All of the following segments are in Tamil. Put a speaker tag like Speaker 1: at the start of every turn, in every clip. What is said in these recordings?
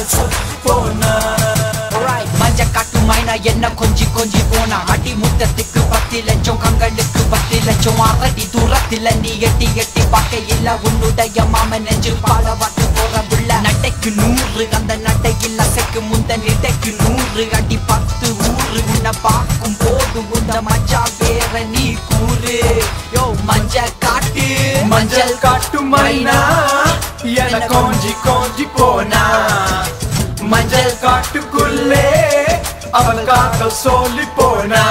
Speaker 1: சொல்லி போனா
Speaker 2: Alright, மஞ்ச காட்டு மைனா என்ன கொஞ்சி கொஞ்சி போனா அடி முத்தத்துக்கு பத்து லட்சம் கங்களுக்கு பத்து லட்சம் அரடி தூரத்துல நீ எட்டி எட்டி பார்க்க இல்ல உன்னுடைய மாமன் நெஞ்சு பாட வாட்டு போற புள்ள நட்டைக்கு நூறு அந்த நட்டையில் அசைக்கு முந்த நிட்டைக்கு நூறு அடி பத்து ஊரு உன்னை பார்க்கும் போது உந்த மச்சா வேற நீ கூறு யோ மஞ்ச காட்டு
Speaker 1: மஞ்சள் காட்டு மைனா என கொஞ்சி கொஞ்சி போனா மஞ்சள் காட்டுக்குள்ளே அவள் காதல் சொல்லி போனா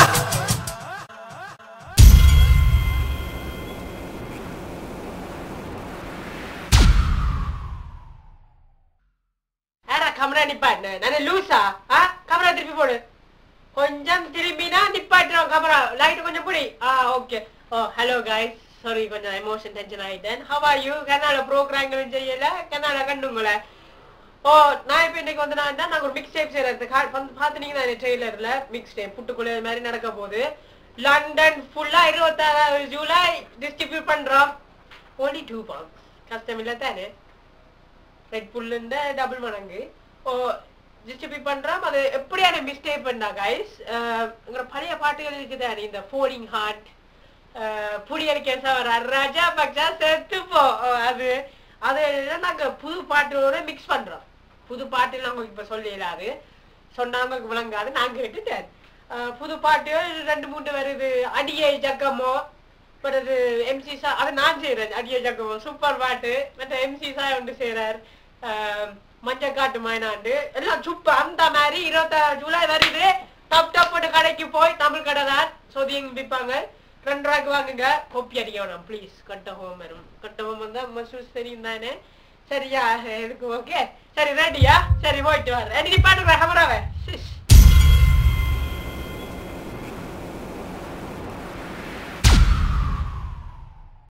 Speaker 3: ஏடா கமரா நிப்பாட்டு நானே லூசா ஆ கமரா திருப்பி போடு கொஞ்சம் திரும்பினா நிப்பாட்டுறோம் கமரா லைட் கொஞ்சம் புடி ஆ ஓகே ஓ ஹலோ கைஸ் சாரி கொஞ்சம் எமோஷன் டென்ஷன் ஆயிட்டேன் ஹவ் ஆர் யூ கனால ப்ரோக்ராம்களும் செய்யல கனால கண்டுங்கள ஓ நான் இப்போ இன்னைக்கு வந்து நான் நாங்கள் ஒரு மிக்ஸ் டேப் செய்யறது பார்த்துனீங்கன்னா ட்ரெய்லரில் மிக்ஸ் டேப் புட்டுக்குள்ள இது மாதிரி நடக்க போகுது லண்டன் ஃபுல்லாக இருபத்தாறாவது ஜூலை டிஸ்ட்ரிபியூட் பண்ணுறோம் ஓன்லி டூ பாக்ஸ் கஷ்டம் இல்லை தானே ரெட் புல்லுண்ட டபுள் மடங்கு ஓ டிஸ்ட்ரிபியூட் பண்றோம் அது எப்படியான மிஸ்டேக் பண்ணா கைஸ் உங்களோட பழைய பாட்டுகள் இருக்குதானே இந்த ஃபோலிங் ஹார்ட் புடி அடிக்க சவர ராஜா பக்ஷா செத்து போ ஓ, அது அது நாங்க புது பாட்டோட மிக்ஸ் பண்றோம் புது பாட்டுலாம் உங்களுக்கு இப்ப சொல்லலாது சொன்னா உங்களுக்கு விளங்காது நான் கேட்டுட்டேன் அஹ், புது பாட்டு ரெண்டு மூணு வருது அடியை ஜக்கமோ பிறகு எம்சி சா அது நான் செய்யறேன் அடிய ஜக்கமோ சூப்பர் பாட்டு மற்ற எம்சி சா ஒன்று செய்யறார் மஞ்சள் காட்டு மைனாண்டு எல்லாம் சூப்பர் அந்த மாதிரி இருபத்தாறு ஜூலை வருது டப் டப்னு கடைக்கு போய் தமிழ் கடை தான் சொதியங்க விற்பாங்க ரெண்டு ரூபாய்க்கு வாங்குங்க கொப்பி அடிக்க வேணாம் ப்ளீஸ் கட்ட ஹோம் வரும் கட்ட ஹோம் வந்தா மசூஸ் தெரியும் தானே சரியா எதுக்கு ஓகே சரி ரெடியா சரி போயிட்டு வரேன் நீ பாட்டு கேமராவை